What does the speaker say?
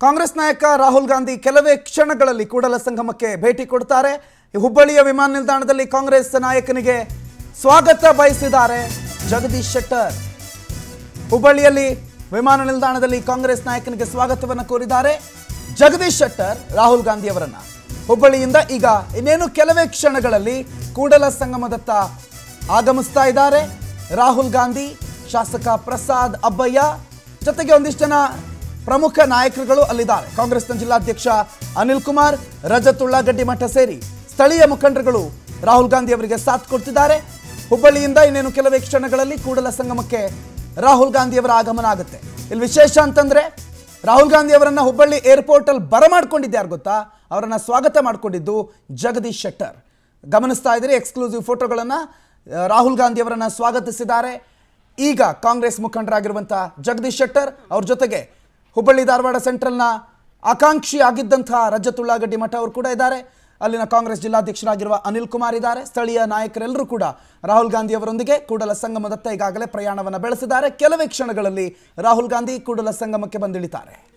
ಕಾಂಗ್ರೆಸ್ ನಾಯಕ ರಾಹುಲ್ ಗಾಂಧಿ ಕೆಲವೇ ಕ್ಷಣಗಳಲ್ಲಿ ಕೂಡಲ ಸಂಗಮಕ್ಕೆ ಭೇಟಿ ಕೊಡ್ತಾರೆ ಈ ಹುಬ್ಬಳ್ಳಿಯ ವಿಮಾನ ನಿಲ್ದಾಣದಲ್ಲಿ ಕಾಂಗ್ರೆಸ್ ನಾಯಕನಿಗೆ ಸ್ವಾಗತ ಬಯಸಿದ್ದಾರೆ ಜಗದೀಶ್ ಶೆಟ್ಟರ್ ಹುಬ್ಬಳ್ಳಿಯಲ್ಲಿ ವಿಮಾನ ನಿಲ್ದಾಣದಲ್ಲಿ ಕಾಂಗ್ರೆಸ್ ನಾಯಕನಿಗೆ ಸ್ವಾಗತವನ್ನು ಕೋರಿದ್ದಾರೆ ಜಗದೀಶ್ ಶೆಟ್ಟರ್ ರಾಹುಲ್ ಗಾಂಧಿ ಅವರನ್ನ ಹುಬ್ಬಳ್ಳಿಯಿಂದ ಈಗ ಇನ್ನೇನು ಕೆಲವೇ ಕ್ಷಣಗಳಲ್ಲಿ ಕೂಡಲ ಸಂಗಮದತ್ತ ಆಗಮಿಸ್ತಾ ಇದ್ದಾರೆ ರಾಹುಲ್ ಗಾಂಧಿ ಶಾಸಕ ಪ್ರಸಾದ್ ಅಬ್ಬಯ್ಯ ಜೊತೆಗೆ ಒಂದಿಷ್ಟು ಜನ ಪ್ರಮುಖ ನಾಯಕರುಗಳು ಅಲ್ಲಿದ್ದಾರೆ ಕಾಂಗ್ರೆಸ್ನ ಜಿಲ್ಲಾಧ್ಯಕ್ಷ ಅನಿಲ್ ಕುಮಾರ್ ರಜತ್ ಉಳ್ಳಾಗಡ್ಡಿ ಮಠ ಸೇರಿ ಸ್ಥಳೀಯ ಮುಖಂಡರುಗಳು ರಾಹುಲ್ ಗಾಂಧಿ ಅವರಿಗೆ ಸಾಥ್ ಕೊಡ್ತಿದ್ದಾರೆ ಹುಬ್ಬಳ್ಳಿಯಿಂದ ಇನ್ನೇನು ಕೆಲವೇ ಕ್ಷಣಗಳಲ್ಲಿ ಕೂಡಲ ಸಂಗಮಕ್ಕೆ ರಾಹುಲ್ ಗಾಂಧಿ ಅವರ ಆಗಮನ ಆಗುತ್ತೆ ಇಲ್ಲಿ ವಿಶೇಷ ಅಂತಂದ್ರೆ ರಾಹುಲ್ ಗಾಂಧಿ ಅವರನ್ನ ಹುಬ್ಬಳ್ಳಿ ಏರ್ಪೋರ್ಟ್ ಅಲ್ಲಿ ಬರಮಾಡ್ಕೊಂಡಿದ್ದೆ ಗೊತ್ತಾ ಅವರನ್ನ ಸ್ವಾಗತ ಮಾಡಿಕೊಂಡಿದ್ದು ಜಗದೀಶ್ ಶೆಟ್ಟರ್ ಗಮನಿಸ್ತಾ ಇದ್ದೀರಿ ಎಕ್ಸ್ಕ್ಲೂಸಿವ್ ಫೋಟೋಗಳನ್ನ ಆ, ರಾಹುಲ್ ಗಾಂಧಿ ಅವರನ್ನ ಸ್ವಾಗತಿಸಿದ್ದಾರೆ ಈಗ ಕಾಂಗ್ರೆಸ್ ಮುಖಂಡರಾಗಿರುವಂಥ ಜಗದೀಶ್ ಶೆಟ್ಟರ್ ಅವ್ರ ಜೊತೆಗೆ ಹುಬ್ಬಳ್ಳಿ ಧಾರವಾಡ ಸೆಂಟ್ರಲ್ನ ಆಕಾಂಕ್ಷಿ ಆಗಿದ್ದಂತಹ ರಜತ್ ಉಳ್ಳಾಗಡ್ಡಿ ಮಠ ಅವರು ಕೂಡ ಇದ್ದಾರೆ ಅಲ್ಲಿನ ಕಾಂಗ್ರೆಸ್ ಜಿಲ್ಲಾಧ್ಯಕ್ಷರಾಗಿರುವ ಅನಿಲ್ ಕುಮಾರ್ ಇದ್ದಾರೆ ಸ್ಥಳೀಯ ನಾಯಕರೆಲ್ಲರೂ ಕೂಡ ರಾಹುಲ್ ಗಾಂಧಿ ಅವರೊಂದಿಗೆ ಕೂಡಲ ಸಂಗಮದತ್ತ ಈಗಾಗಲೇ ಪ್ರಯಾಣವನ್ನು ಬೆಳೆಸಿದ್ದಾರೆ ಕೆಲವೇ ಕ್ಷಣಗಳಲ್ಲಿ ರಾಹುಲ್ ಗಾಂಧಿ ಕೂಡಲ ಸಂಗಮಕ್ಕೆ ಬಂದಿಳಿತಾರೆ